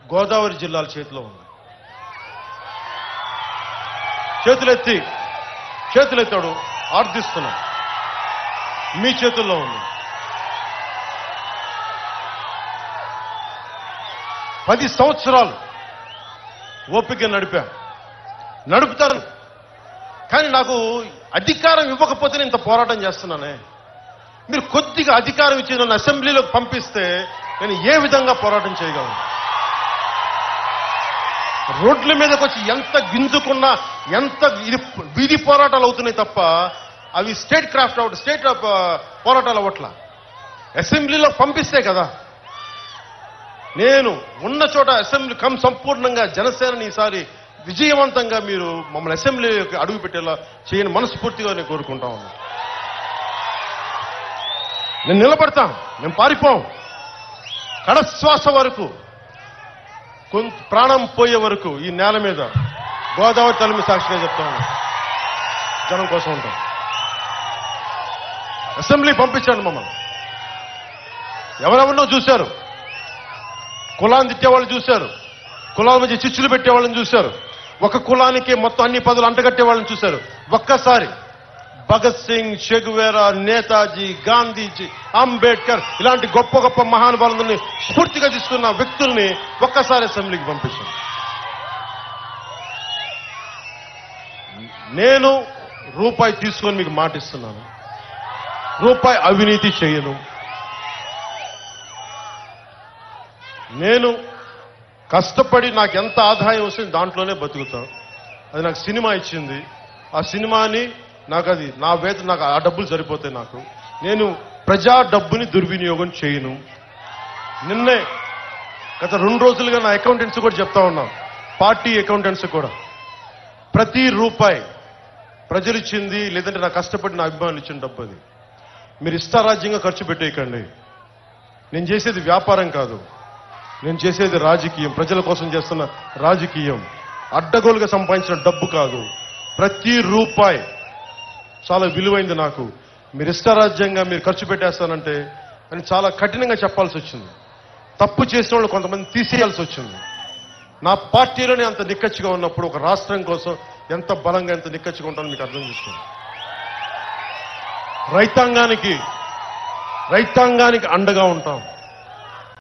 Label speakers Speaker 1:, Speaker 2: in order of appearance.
Speaker 1: గోదావరి జిల్లాల చేతిలో ఉంది చేతులెత్తి చేతులెత్తాడు ఆర్థిస్తున్నాం మీ చేతుల్లో ఉంది పది సంవత్సరాలు ఓపిక నడిపా నడుపుతారు కానీ నాకు అధికారం ఇవ్వకపోతే నేను ఇంత పోరాటం చేస్తున్నానే మీరు కొద్దిగా అధికారం ఇచ్చి నన్ను అసెంబ్లీలోకి పంపిస్తే నేను ఏ విధంగా పోరాటం చేయగలను రోడ్ల మీదకి వచ్చి ఎంత గింజుకున్నా ఎంత ఇది వీధి పోరాటాలు అవుతున్నాయి తప్ప అవి స్టేట్ క్రాఫ్ట్ అవుట్ స్టేట్ పోరాటాలు అవ్వట్లా అసెంబ్లీలో పంపిస్తే కదా నేను ఉన్న చోట అసెంబ్లీ కమ్ సంపూర్ణంగా జనసేనని ఈసారి విజయవంతంగా మీరు మమ్మల్ని అసెంబ్లీలోకి అడుగు పెట్టేలా చేయని మనస్ఫూర్తిగా నేను కోరుకుంటా ఉన్నాను నేను నిలబడతాం మేము పారిపోం కడశ్వాస వరకు కొంత ప్రాణం పోయే వరకు ఈ నేల మీద గోదావరి తలిమి సాక్షిగా చెప్తాను జనం కోసం ఉంటాం అసెంబ్లీ పంపించండి మమ్మల్ని ఎవరెవరినో చూశారు కులాన్ని తిట్టేవాళ్ళు చూశారు కులాల మధ్య చిచ్చులు పెట్టేవాళ్ళని చూశారు ఒక కులానికి మొత్తం అన్ని పదులు అంటగట్టే వాళ్ళని చూశారు ఒక్కసారి భగత్ సింగ్ షెగువేరా నేతాజీ గాంధీజీ అంబేద్కర్ ఇలాంటి గొప్ప గొప్ప మహానుభావులని స్ఫూర్తిగా తీసుకున్న వ్యక్తుల్ని ఒక్కసారి అసెంబ్లీకి పంపించాను నేను రూపాయి తీసుకొని మీకు మాటిస్తున్నాను రూపాయి అవినీతి చేయను నేను కష్టపడి నాకు ఎంత ఆదాయం వస్తుంది దాంట్లోనే బతుకుతాను అది నాకు సినిమా ఇచ్చింది ఆ సినిమాని నాకు అది నా వేత నాకు ఆ డబ్బులు సరిపోతాయి నాకు నేను ప్రజా డబ్బుని దుర్వినియోగం చేయను నిన్నే గత రెండు రోజులుగా నా అకౌంటెంట్స్ కూడా చెప్తా ఉన్నాం పార్టీ అకౌంటెంట్స్ కూడా ప్రతి రూపాయి ప్రజలు ఇచ్చింది లేదంటే నా కష్టపడి నా అభిమానులు ఇచ్చిన డబ్బు అది మీరు ఇష్టారాజ్యంగా ఖర్చు పెట్టేయకండి నేను చేసేది వ్యాపారం కాదు నేను చేసేది రాజకీయం ప్రజల కోసం చేస్తున్న రాజకీయం అడ్డగోలుగా సంపాదించిన డబ్బు కాదు ప్రతి రూపాయి చాలా విలువైంది నాకు మీరు ఇష్టారాజ్యంగా మీరు ఖర్చు పెట్టేస్తానంటే అని చాలా కఠినంగా చెప్పాల్సి వచ్చింది తప్పు చేసిన వాళ్ళు కొంతమంది తీసేయాల్సి వచ్చింది నా పార్టీలోనే అంత నిక్కచ్చిగా ఉన్నప్పుడు ఒక రాష్ట్రం కోసం ఎంత బలంగా ఎంత నిక్కచ్చిగా ఉంటానో మీకు అర్థం చేసుకోండి రైతాంగానికి రైతాంగానికి అండగా ఉంటాం